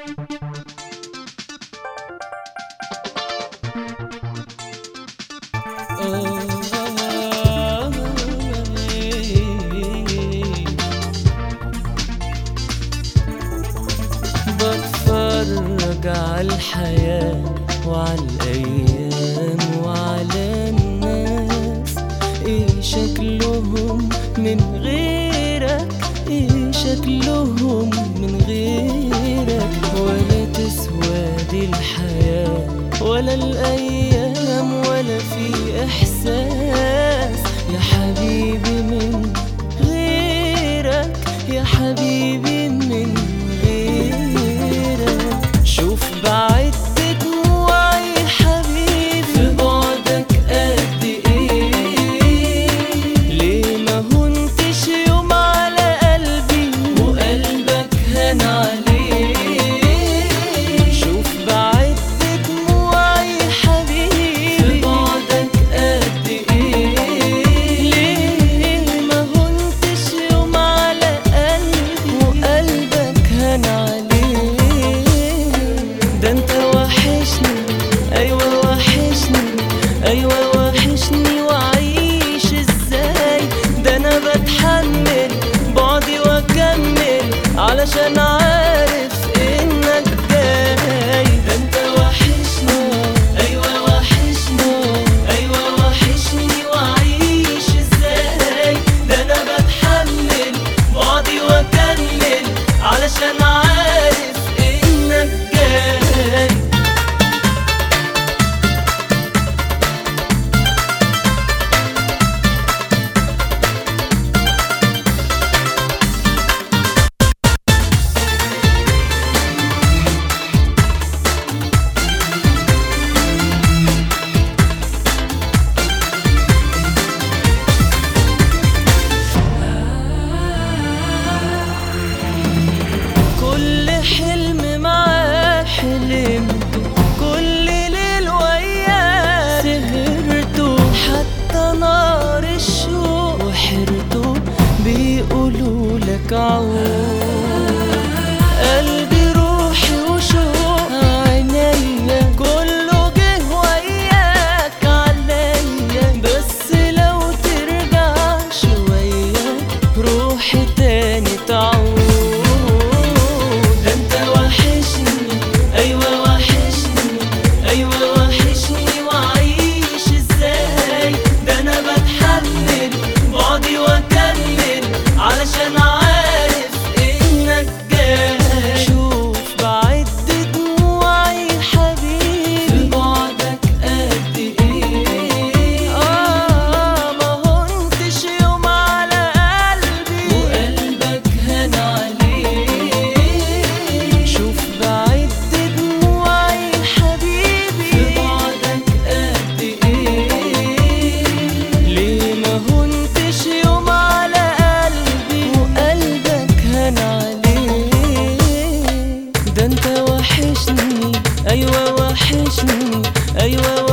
بتفرج على الحياة وعلى الأيام وعلى الناس إيه شكلهم من غيرك إيه شكلهم من غيرك ولا تسوى دي الحياة ولا الأيام ولا في إحساس يا حبيبي من غيرك يا حبيبي من غيرك شوف بعد دموعي حبيبي في بعدك قد ايه ليه ما هنتش يوم على قلبي وقلبك هان عليه شوف بعد دموعي حبيبي في بعدك قد ايه ليه ما هنتش يوم على قلبي وقلبك هان عليه ده انت وحشني ايوه وحشني ايوه وحشني وعيش ازاي ده انا بتحمل بعدي واكمل علشان عارف انك جاي ده انت وحشني ايوه وحشني ايوه وحشني وعيش ازاي ده انا بتحمل بعدي واكمل علشان عارف انك جاي كل حلم معاه حلمته كل ليل وياه سهرته حتى نار الشوق وحرته بيقولوا لك عود قلبي روحي وشوق عينيا كله جه وياك عليا بس لو ترجع شوية روحي تاني تعود ده انت وحشني ايوه وحشني ايوه وحشني وعيش ازاي ده انا بتحمل بعدي واكمل علشان عارف انك جاي شوف بعد دموعي حبيبي في بعدك قد ايه اه ما هنتش يوم على قلبي وقلبك هان عليه شوف بعد دموعي حبيبي في بعدك قد ايه ليه ما هنتش يوم على قلبي وقلبك هان عليه ده انت وحشني ايوه وحشني ايوه